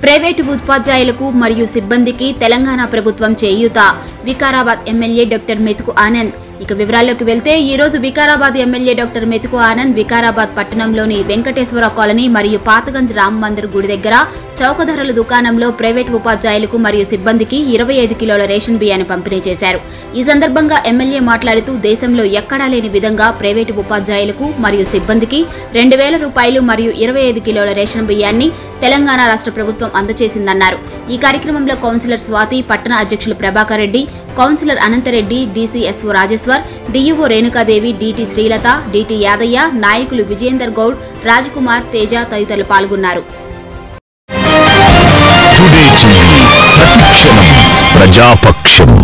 private ఉపాధ్యాయులకు మరియు సిబ్బందికి తెలంగాణ ప్రభుత్వం చేయూత వికారాబాద్ ఎమ్మెల్యే డాక్టర్ మెతుకు ఆనంద్ ఇక వివరాల్లోకి వెళ్తే ఈ రోజు వికారాబాద్ ఎమ్మెల్యే డాక్టర్ మెతుకు ఆనంద్ వికారాబాద్ పట్టణంలోని వెంకటేశ్వర కాలనీ మరియు పాతగంజ్ రామ్ మందిర్ గుడి దగ్గర చౌకధరల దుకాణంలో ప్రైవేట్ ఉపాధ్యాయులకు మరియు సిబ్బందికి ఇరవై ఐదు కిలోల రేషన్ బియ్యాన్ని పంపిణీ చేశారు ఈ సందర్భంగా ఎమ్మెల్యే మాట్లాడుతూ దేశంలో ఎక్కడా లేని విధంగా ప్రైవేటు ఉపాధ్యాయులకు మరియు సిబ్బందికి రెండు వేల రూపాయలు మరియు ఇరవై ఐదు కిలోల రేషన్ బియ్యాన్ని తెలంగాణ రాష్ట్ర ప్రభుత్వం అందజేసిందన్నారు ఈ కార్యక్రమంలో కౌన్సిలర్ స్వాతి పట్టణ అధ్యక్షులు Prabhakar Reddy councillor Anantha Reddy DCSO Rajeshwar DUO Renuka Devi DT Srilatha DT Yadaiah నాయకులు విజయేందర్ గౌడ్ రాజ్కుమార్ తేజ తదితరులు పాల్గొన్నారు టుడే టీవీ ప్రతిక్షణం ప్రజాపక్షం